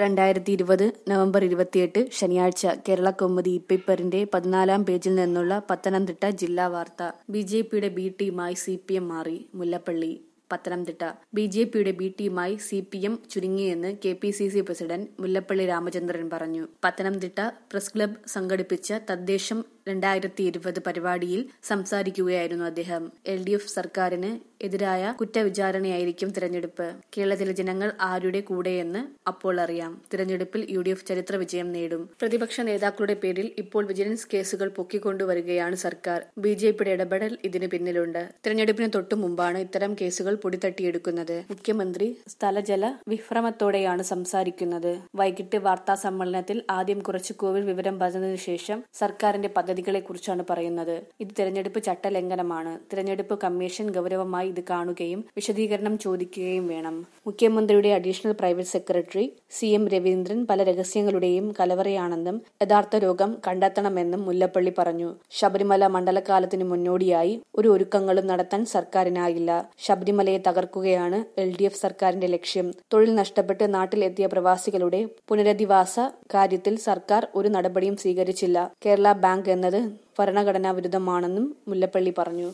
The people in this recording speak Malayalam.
രണ്ടായിരത്തി ഇരുപത് നവംബർ ഇരുപത്തിയെട്ട് ശനിയാഴ്ച കേരള കൗമുദി പേപ്പറിന്റെ പതിനാലാം പേജിൽ നിന്നുള്ള പത്തനംതിട്ട ജില്ലാ വാർത്ത ബി ജെ പിയുടെ ബി ടീമായി സി പി എം മാറി മുല്ലപ്പള്ളി പത്തനംതിട്ട ബി ജെ പിയുടെ ബി ടീമായി സി പി എം ചുരുങ്ങിയെന്ന് K P C C president Mullappally Ramachandran പറഞ്ഞു പത്തനംതിട്ട പ്രസ് ക്ലബ് സംഘടിപ്പിച്ച തദ്ദേശം രണ്ടായിരത്തി ഇരുപത് പരിപാടിയിൽ സംസാരിക്കുകയായിരുന്നു അദ്ദേഹം എൽ ഡി എഫ് സർക്കാരിന് എതിരായ കുറ്റവിചാരണയായിരിക്കും തിരഞ്ഞെടുപ്പ് കേരളത്തിലെ ജനങ്ങൾ ആരുടെ കൂടെയെന്ന് അപ്പോൾ അറിയാം തിരഞ്ഞെടുപ്പിൽ യു ഡി എഫ് ചരിത്ര വിജയം നേടും പ്രതിപക്ഷ നേതാക്കളുടെ പേരിൽ ഇപ്പോൾ വിജിലൻസ് കേസുകൾ പൊക്കിക്കൊണ്ടുവരികയാണ് സർക്കാർ ബി ജെ പിയുടെ ഇടപെടൽ ഇതിന് പിന്നിലുണ്ട് തിരഞ്ഞെടുപ്പിന് തൊട്ടു മുമ്പാണ് ഇത്തരം കേസുകൾ പൊടിതട്ടിയെടുക്കുന്നത് മുഖ്യമന്ത്രി സ്ഥലജല വിഭ്രമത്തോടെയാണ് സംസാരിക്കുന്നത് വൈകിട്ട് വാർത്താ സമ്മേളനത്തിൽ ആദ്യം കുറച്ച് കോവിഡ് വിവരം പറഞ്ഞതിനു ശേഷം സർക്കാരിന്റെ പദ്ധതികളെക്കുറിച്ചാണ് പറയുന്നത് ഇത് തിരഞ്ഞെടുപ്പ് ചട്ടലംഘനമാണ് തിരഞ്ഞെടുപ്പ് കമ്മീഷൻ ഗൗരവമായി ഇത് കാണുകയും വിശദീകരണം ചോദിക്കുകയും വേണം മുഖ്യമന്ത്രിയുടെ additional private secretary C M Raveendran പല രഹസ്യങ്ങളുടെയും കലവറയാണെന്നും യഥാർത്ഥ രോഗം കണ്ടെത്തണമെന്നും മുല്ലപ്പള്ളി പറഞ്ഞു ശബരിമല മണ്ഡലകാലത്തിന് മുന്നോടിയായി ഒരു ഒരുക്കങ്ങളും നടത്താൻ സർക്കാരിനായില്ല ശബരിമലയെ തകർക്കുകയാണ് എൽ ഡി എഫ് സർക്കാരിന്റെ ലക്ഷ്യം തൊഴിൽ നഷ്ടപ്പെട്ട് നാട്ടിലെത്തിയ പ്രവാസികളുടെ പുനരധിവാസ കാര്യത്തിൽ സർക്കാർ ഒരു നടപടിയും സ്വീകരിച്ചില്ല കേരള ബാങ്ക് എന്നത് ഭരണഘടനാ വിരുദ്ധമാണെന്നും മുല്ലപ്പള്ളി പറഞ്ഞു